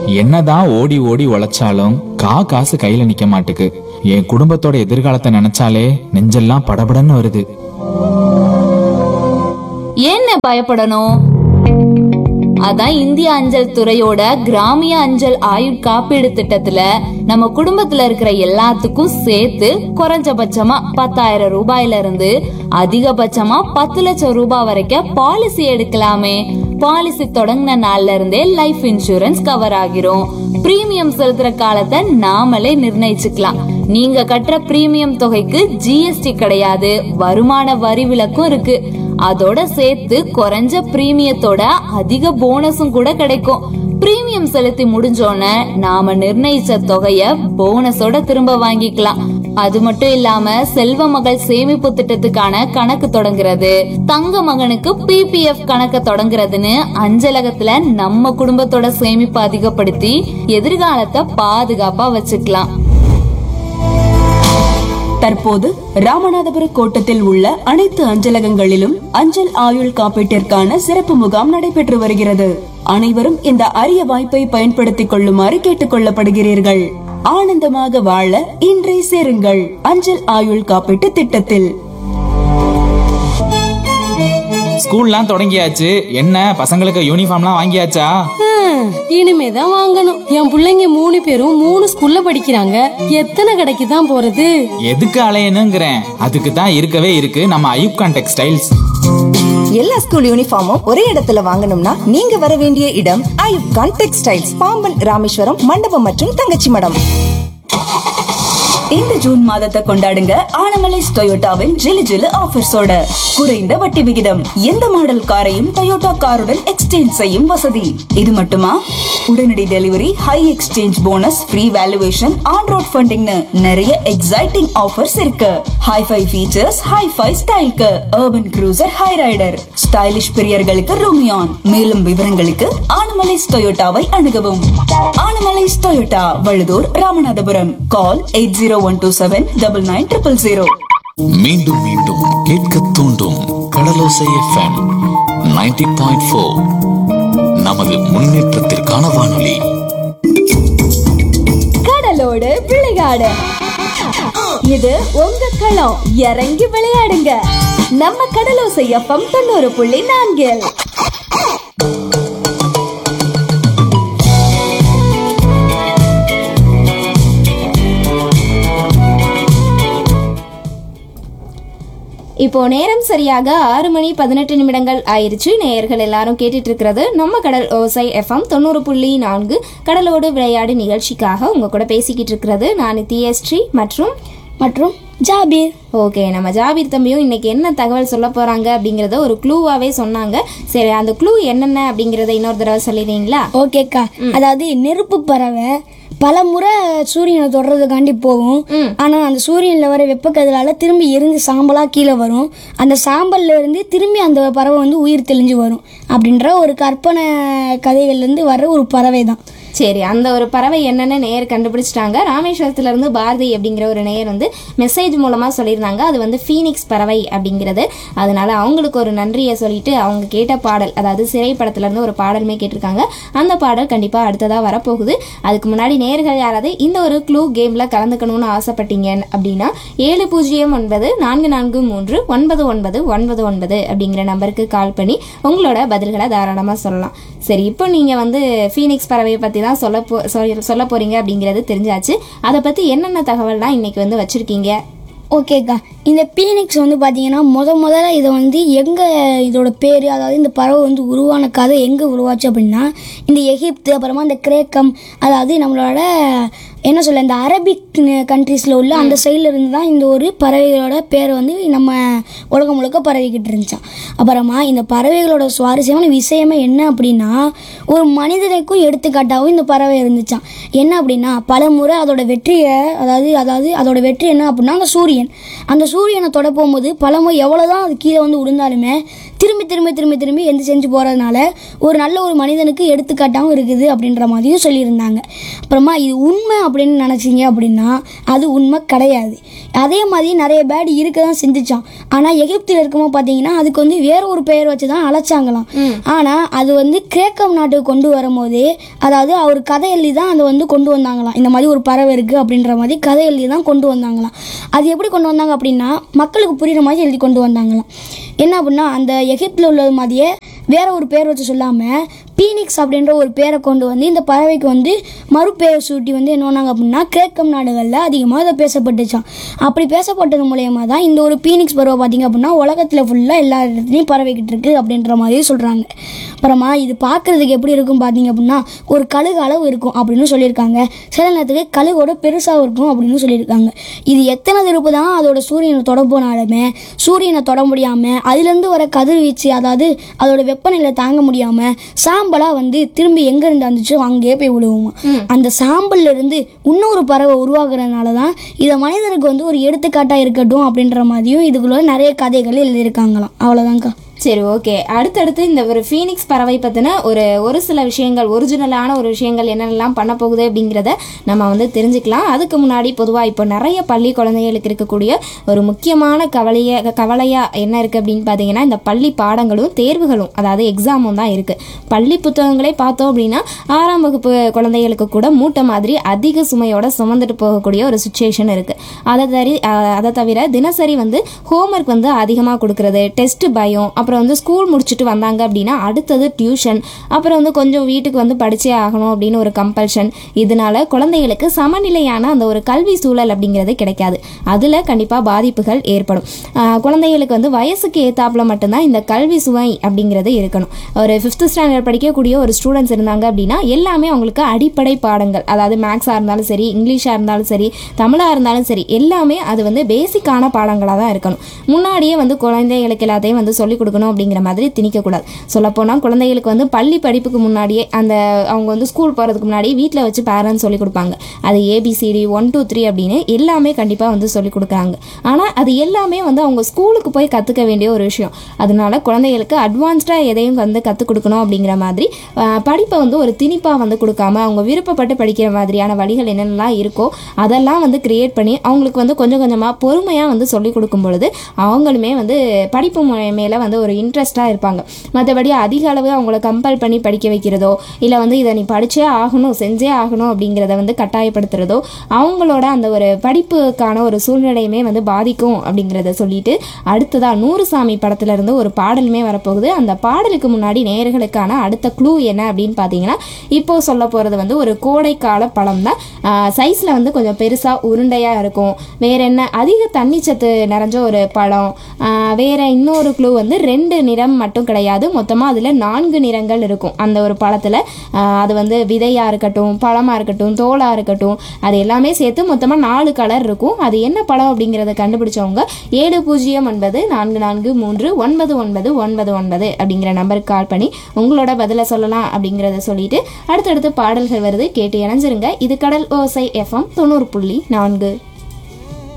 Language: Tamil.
என்னதான் ஓடி ஓடி உழைச்சாலும் கா காசு கையில நிக்க மாட்டுக்கு என் குடும்பத்தோட எதிர்காலத்தை நினைச்சாலே நெஞ்செல்லாம் படபடன்னு வருது ஏன்னு பயப்படணும் அதான் இந்திய அஞ்சல் துறையோட கிராமிய அஞ்சல் ஆயுட் காப்பீடு திட்டத்துல நம்ம குடும்பத்துல இருக்கிற எல்லாத்துக்கும் சேர்த்து குறைஞ்சபட்சமா பத்தாயிரம் ரூபாயில இருந்து அதிகபட்சமா பத்து லட்சம் ரூபாய் வரைக்கும் பாலிசி எடுக்கலாமே பாலிசி தொடங்கின நாள்ல இருந்தே லைஃப் இன்சூரன்ஸ் கவர் ஆகிரும் பிரீமியம் செலுத்துற காலத்தை நாமளே நிர்ணயிச்சுக்கலாம் நீங்க கட்டுற பிரீமியம் தொகைக்கு ஜிஎஸ்டி கிடையாது வருமான வரி விலக்கும் இருக்கு அதோட சேர்த்து குறைஞ்ச பிரீமியத்தோட அதிக போனஸும் கூட கிடைக்கும் பிரீமியம் செலுத்தி முடிஞ்சோன நாம நிர்ணயிச்ச தொகைய போனஸோட திரும்ப வாங்கிக்கலாம் அது மட்டும் இல்லாம செல்வ மகள் சேமிப்பு திட்டத்துக்கான கணக்கு தொடங்குறது தங்க மகனுக்கு பிபிஎஃப் கணக்க தொடங்குறதுன்னு அஞ்சலகத்துல நம்ம குடும்பத்தோட சேமிப்பு அதிகப்படுத்தி எதிர்காலத்தை பாதுகாப்பா வச்சுக்கலாம் தற்போது ராமநாதபுர கோட்டத்தில் உள்ள அனைத்து அஞ்சலகங்களிலும் அஞ்சல் ஆயுள் காப்பீட்டிற்கான சிறப்பு முகாம் நடைபெற்று வருகிறது அனைவரும் இந்த அரிய வாய்ப்பை பயன்படுத்திக் கொள்ளுமாறு கேட்டுக் கொள்ளப்படுகிறீர்கள் ஆனந்தமாக வாழ இன்றே சேருங்கள் அஞ்சல் ஆயுள் காப்பீட்டு திட்டத்தில் ஸ்கூல்லாம் தொடங்கியாச்சு என்ன பசங்களுக்கு யூனிஃபார்ம்லாம் வாங்கியாச்சா ஹம், இனிமேதான் வாங்கணும் என் பிள்ளைங்க மூணு பேரும் மூணு ஸ்கூல்ல படிக்கிறாங்க எத்தனை கடைக்கு தான் போறது எதுக்கு அலையணுங்கிறேன் அதுக்கு தான் இருக்கவே இருக்கு நம்ம ஐயூப்கான் டெக்ஸ்டைல்ஸ் எல்லா ஸ்கூல் யூனிஃபார்மும் ஒரே இடத்துல வாங்கணும்னா நீங்க வர வேண்டிய இடம் ஐயூப் கான் டெக்ஸ்டைல்ஸ் பாம்பன் ராமேஸ்வரம் மண்டபம் மற்றும் தங்கச்சி மடம் இந்த ஜூன் மாதத்தை கொண்டாடுங்க ஆனமலைஸ் டொயோட்டாவின் ஜிலு ஜிலு ஆஃபர்ஸோட குறைந்த வட்டி விகிதம் எந்த மாடல் காரையும் டொயோட்டா காருடன் எக்ஸ்சேஞ்ச் செய்யும் வசதி இது மட்டுமா உடனடி delivery high exchange bonus free valuation on road ஃபண்டிங்னு நிறைய எக்ஸைட்டிங் ஆஃபர்ஸ் இருக்கு ஹைஃபை ஃபீச்சர்ஸ் ஹைஃபை ஸ்டைல்க்கு urban cruiser Hyryder stylish பிரியர்களுக்கு ரூமியான் மேலும் விவரங்களுக்கு ஆனமலைஸ் டொயோட்டாவை அணுகவும் Anamallais Toyota Vazhudhur Ramanathapuram call eight zero one two seven double nine triple zero மீண்டும் மீண்டும் கேட்க தூண்டும் கடலோசை எஃப்எம் 90.4 பாயிண்ட் ஃபோர் நமது முன்னேற்றத்திற்கான வானொலி கடலோடு விளையாடு இது உங்க களம் இறங்கி விளையாடுங்க நம்ம கடலோசை எஃப்எம் தொண்ணூறு புள்ளி நான்கில் இப்போ நேரம் சரியாக ஆறு மணி பதினெட்டு நிமிடங்கள் ஆயிருச்சு நேயர்கள் எல்லாரும் கேட்டுட்டு இருக்கிறது நம்ம கடல் ஓசை எஃப்எம் தொண்ணூறு புள்ளி நான்கு கடலோடு விளையாடு நிகழ்ச்சிக்காக உங்க கூட பேசிக்கிட்டு இருக்கிறது நான் தியஸ்ரீ மற்றும் மற்றும் ஜாபீர் ஓகே நம்ம ஜாபீர் தம்பியும் இன்னைக்கு என்ன தகவல் சொல்ல போறாங்க அப்படிங்கறத ஒரு க்ளூவாவே சொன்னாங்க சரி அந்த க்ளூ என்னென்ன அப்படிங்கறத இன்னொரு தடவை சொல்லிடுறீங்களா ஓகேக்கா அதாவது நெருப்பு பறவை பல முறை சூரியனை தொடர்றதுக்காண்டி போகும் ஆனா அந்த சூரியன்ல வர வெப்பக்கதிரால திரும்பி எரிஞ்சு சாம்பலா கீழே வரும் அந்த சாம்பல்ல இருந்து திரும்பி அந்த பறவை வந்து உயிர் தெளிஞ்சு வரும் அப்படின்ற ஒரு கற்பனை கதைகள்ல இருந்து வர்ற ஒரு பறவை தான் சரி அந்த ஒரு பறவை என்னன்னு நேயர் கண்டுபிடிச்சிட்டாங்க ராமேஸ்வரத்துல இருந்து பாரதி அப்படிங்கிற ஒரு நேயர் வந்து மெசேஜ் மூலமா சொல்லியிருந்தாங்க அது வந்து ஃபீனிக்ஸ் பறவை அப்படிங்கிறது அதனால அவங்களுக்கு ஒரு நன்றியை சொல்லிட்டு அவங்க கேட்ட பாடல் அதாவது சிறை படத்துல இருந்து ஒரு பாடலுமே கேட்டிருக்காங்க அந்த பாடல் கண்டிப்பா அடுத்ததா வரப்போகுது அதுக்கு முன்னாடி நேயர்கள் யாராவது இந்த ஒரு க்ளூ கேம்ல கலந்துக்கணும்னு ஆசைப்பட்டீங்க அப்படின்னா ஏழு பூஜ்ஜியம் ஒன்பது நான்கு நான்கு மூன்று ஒன்பது ஒன்பது ஒன்பது ஒன்பது அப்படிங்கிற நம்பருக்கு கால் பண்ணி உங்களோட பதில்களை தாராளமா சொல்லலாம் சரி இப்போ நீங்க வந்து ஃபீனிக்ஸ் பறவையை பத்தி தான் சொல்ல போ சொல்ல- சொல்ல போறீங்க அப்படிங்கிறது தெரிஞ்சாச்சு அதை பத்தி என்னென்ன தகவல்லாம் இன்னைக்கு வந்து வச்சிருக்கீங்க ஓகேக்கா இந்த பீனிக்ஸ் வந்து பார்த்தீங்கன்னா முத முதல்ல இதை வந்து எங்கே இதோட பேர் அதாவது இந்த பறவை வந்து உருவான கதை எங்கே உருவாச்சு அப்படின்னா இந்த எகிப்து அப்புறமா இந்த கிரேக்கம் அதாவது நம்மளோட என்ன சொல்ல இந்த அரபிக் கண்ட்ரீஸில் உள்ள அந்த சைடில் இருந்து தான் இந்த ஒரு பறவைகளோட பேர் வந்து நம்ம உலகம் முழுக்க பரவிக்கிட்டு இருந்துச்சான் அப்புறமா இந்த பறவைகளோட சுவாரஸ்யமான விஷயமே என்ன அப்படின்னா ஒரு மனிதனுக்கும் எடுத்துக்காட்டாகவும் இந்த பறவை இருந்துச்சான் என்ன அப்படின்னா பல முறை அதோட வெற்றியை அதாவது அதாவது அதோட வெற்றி என்ன அப்படின்னா அந்த சூரியன் அந்த சூரியனை தொட போகும்போது பல முறை எவ்வளோதான் அது கீழே வந்து விழுந்தாலுமே திரும்பி திரும்பி திரும்பி திரும்பி எந்த செஞ்சு போகிறதுனால ஒரு நல்ல ஒரு மனிதனுக்கு எடுத்துக்காட்டாகவும் இருக்குது அப்படின்ற மாதிரியும் சொல்லியிருந்தாங்க அப்புறமா இது உண்மை அப்படின்னு நினச்சிங்க அப்படின்னா அது உண்மை கிடையாது அதே மாதிரி நிறைய பேட் இருக்க தான் செஞ்சுச்சான் ஆனால் எகிப்தில் இருக்கும்போது பார்த்தீங்கன்னா அதுக்கு வந்து வேற ஒரு பெயர் வச்சு தான் அழைச்சாங்களாம் ஆனால் அது வந்து கிரேக்கம் நாட்டுக்கு கொண்டு வரும்போது அதாவது அவர் கதை எழுதி தான் அதை வந்து கொண்டு வந்தாங்களாம் இந்த மாதிரி ஒரு பறவை இருக்குது அப்படின்ற மாதிரி கதை எழுதி தான் கொண்டு வந்தாங்களாம் அது எப்படி கொண்டு வந்தாங்க அப்படின்னா மக்களுக்கு புரியுற மாதிரி எழுதி கொண்டு வந்தாங்களாம் என்ன அப்படின்னா அந்த எகிப்தில் உள்ளது மாதிரியே வேற ஒரு பேர் வச்சு சொல்லாமல் பீனிக்ஸ் அப்படின்ற ஒரு பேரை கொண்டு வந்து இந்த பறவைக்கு வந்து மறுபெயர் சூட்டி வந்து என்ன பண்ணாங்க அப்படின்னா கிரேக்கம் நாடுகளில் அதிகமாக இதை பேசப்பட்டுச்சான் அப்படி பேசப்பட்டது மூலயமா தான் இந்த ஒரு பீனிக்ஸ் பறவை பார்த்தீங்க அப்படின்னா உலகத்தில் ஃபுல்லாக எல்லா இடத்துலையும் பறவைக்கிட்டு இருக்கு அப்படின்ற மாதிரி சொல்கிறாங்க அப்புறமா இது பார்க்குறதுக்கு எப்படி இருக்கும் பார்த்தீங்க அப்படின்னா ஒரு கழுகு அளவு இருக்கும் அப்படின்னு சொல்லியிருக்காங்க சில நேரத்துக்கு கழுகோட பெருசாக இருக்கும் அப்படின்னு சொல்லியிருக்காங்க இது எத்தனை திருப்பு தான் அதோட சூரியனை தொட போனாலுமே சூரியனை தொட முடியாமல் அதுலேருந்து வர கதிர்வீச்சு அதாவது அதோட வெப்பநிலை தாங்க முடியாமல் சாம்பலாக வந்து திரும்பி எங்கேருந்து வந்துச்சோ அங்கேயே போய் விழுவுமா அந்த சாம்பல்ல இருந்து இன்னொரு பறவை உருவாகுறதுனால தான் இதை மனிதனுக்கு வந்து ஒரு எடுத்துக்காட்டாக இருக்கட்டும் அப்படின்ற மாதிரியும் இதுக்குள்ள நிறைய கதைகள் எழுதியிருக்காங்களாம் அவ்வளோதான்க்கா சரி ஓகே அடுத்தடுத்து இந்த ஒரு ஃபீனிக்ஸ் பறவை பற்றின ஒரு ஒரு சில விஷயங்கள் ஒரிஜினலான ஒரு விஷயங்கள் என்னென்னலாம் பண்ண போகுது அப்படிங்கிறத நம்ம வந்து தெரிஞ்சுக்கலாம் அதுக்கு முன்னாடி பொதுவாக இப்போ நிறைய பள்ளி குழந்தைகளுக்கு இருக்கக்கூடிய ஒரு முக்கியமான கவலைய கவலையாக என்ன இருக்குது அப்படின்னு பார்த்தீங்கன்னா இந்த பள்ளி பாடங்களும் தேர்வுகளும் அதாவது எக்ஸாமும் தான் இருக்குது பள்ளி புத்தகங்களே பார்த்தோம் அப்படின்னா ஆறாம் வகுப்பு குழந்தைகளுக்கு கூட மூட்டை மாதிரி அதிக சுமையோட சுமந்துட்டு போகக்கூடிய ஒரு சுச்சுவேஷன் இருக்குது அதை தரி அஹ் அதை தவிர தினசரி வந்து ஹோம்ஒர்க் வந்து அதிகமாக கொடுக்கறது டெஸ்ட் பயம் அப்புறம் வந்து ஸ்கூல் முடிச்சுட்டு வந்தாங்க அப்படின்னா அடுத்தது டியூஷன் அப்புறம் வந்து கொஞ்சம் வீட்டுக்கு வந்து படிச்சே ஆகணும் அப்படின்னு ஒரு கம்பல்ஷன் இதனால குழந்தைகளுக்கு சமநிலையான அந்த ஒரு கல்வி சூழல் அப்படிங்கிறது கிடைக்காது அதில் கண்டிப்பாக பாதிப்புகள் ஏற்படும் ஆஹ் குழந்தைகளுக்கு வந்து வயசுக்கு ஏத்தாப்புல மட்டும்தான் இந்த கல்வி சுவை அப்படிங்கிறது இருக்கணும் ஒரு ஃபிஃப்த் ஸ்டாண்டர்ட் படிக்கக்கூடிய ஒரு ஸ்டூடெண்ட்ஸ் இருந்தாங்க அப்படின்னா எல்லாமே அவங்களுக்கு அடிப்படை பாடங்கள் அதாவது மேக்ஸாக இருந்தாலும் சரி இங்கிலீஷாக இருந்தாலும் சரி தமிழாக இருந்தாலும் சரி எல்லாமே அது வந்து பேசிக்கான பாடங்களாக தான் இருக்கணும் முன்னாடியே வந்து குழந்தைகளுக்கு எல்லாத்தையும் வந்து சொல்லிக் கொடுக்கணும் அப்படிங்கிற மாதிரி திணிக்கக்கூடாது சொல்லப்போனால் குழந்தைகளுக்கு வந்து பள்ளி படிப்புக்கு முன்னாடியே அந்த அவங்க வந்து ஸ்கூல் போகிறதுக்கு முன்னாடி வீட்டில் வச்சு பேரண்ட்ஸ் சொல்லிக் கொடுப்பாங்க அது ஏபிசிடி ஒன் டூ த்ரீ அப்படின்னு எல்லாமே கண்டிப்பாக வந்து சொல்லிக் கொடுக்குறாங்க ஆனால் அது எல்லாமே வந்து அவங்க ஸ்கூலுக்கு போய் கற்றுக்க வேண்டிய ஒரு விஷயம் அதனால குழந்தைகளுக்கு அட்வான்ஸ்டாக எதையும் வந்து கற்றுக் கொடுக்கணும் அப்படிங்கிற மாதிரி ஆஹ், படிப்பை வந்து ஒரு திணிப்பாக வந்து கொடுக்காம அவங்க விருப்பப்பட்டு படிக்கிற மாதிரியான வழிகள் என்னென்னலாம் இருக்கோ அதெல்லாம் வந்து கிரியேட் பண்ணி அவங்களுக்கு வந்து கொஞ்சம் கொஞ்சமாக பொறுமையாக வந்து சொல்லிக் கொடுக்கும் பொழுது அவங்களுமே வந்து படிப்பு மு- மேலே வந்து ஒரு இன்ட்ரெஸ்டாக இருப்பாங்க மற்றபடி அதிக அளவு அவங்கள கம்பல் பண்ணி படிக்க வைக்கிறதோ இல்லை வந்து இதை நீ படிச்சே ஆகணும் செஞ்சே ஆகணும் அப்படிங்கிறத வந்து கட்டாயப்படுத்துறதோ அவங்களோட அந்த ஒரு படிப்புக்கான ஒரு சூழ்நிலையுமே வந்து பாதிக்கும் அப்படிங்கிறத சொல்லிட்டு அடுத்ததா நூறு சாமி படத்துல இருந்து ஒரு பாடலுமே வரப்போகுது அந்த பாடலுக்கு முன்னாடி நேயர்களுக்கான அடுத்த க்ளூ என்ன அப்படின்னு பார்த்தீங்கன்னா இப்போ சொல்ல போகிறது வந்து ஒரு கோடைக்கால பழம் தான் சைஸில் வந்து கொஞ்சம் பெருசாக உருண்டையாக இருக்கும் வேற என்ன அதிக தண்ணிச்சத்து நிறைஞ்ச ஒரு பழம் ஆஹ் வேற இன்னொரு க்ளூ வந்து ரெண்டு நிறம் மட்டும் கிடையாது மொத்தமாக அதில் நான்கு நிறங்கள் இருக்கும் அந்த ஒரு பழத்தில் அது வந்து விதையாக இருக்கட்டும் பழமாக இருக்கட்டும் தோலாக இருக்கட்டும் அது எல்லாமே சேர்த்து மொத்தமாக நாலு கலர் இருக்கும் அது என்ன பழம் அப்படிங்கிறத கண்டுபிடிச்சவங்க ஏழு பூஜ்ஜியம் ஒன்பது நான்கு நான்கு மூன்று ஒன்பது ஒன்பது ஒன்பது ஒன்பது அப்படிங்கிற நம்பருக்கு கால் பண்ணி உங்களோட பதிலை சொல்லலாம் அப்படிங்கிறத சொல்லிட்டு அடுத்தடுத்து பாடல்கள் வருது கேட்டு இணைஞ்சிருங்க இது கடல் ஓசை எஃப்எம் தொண்ணூறு புள்ளி நான்கு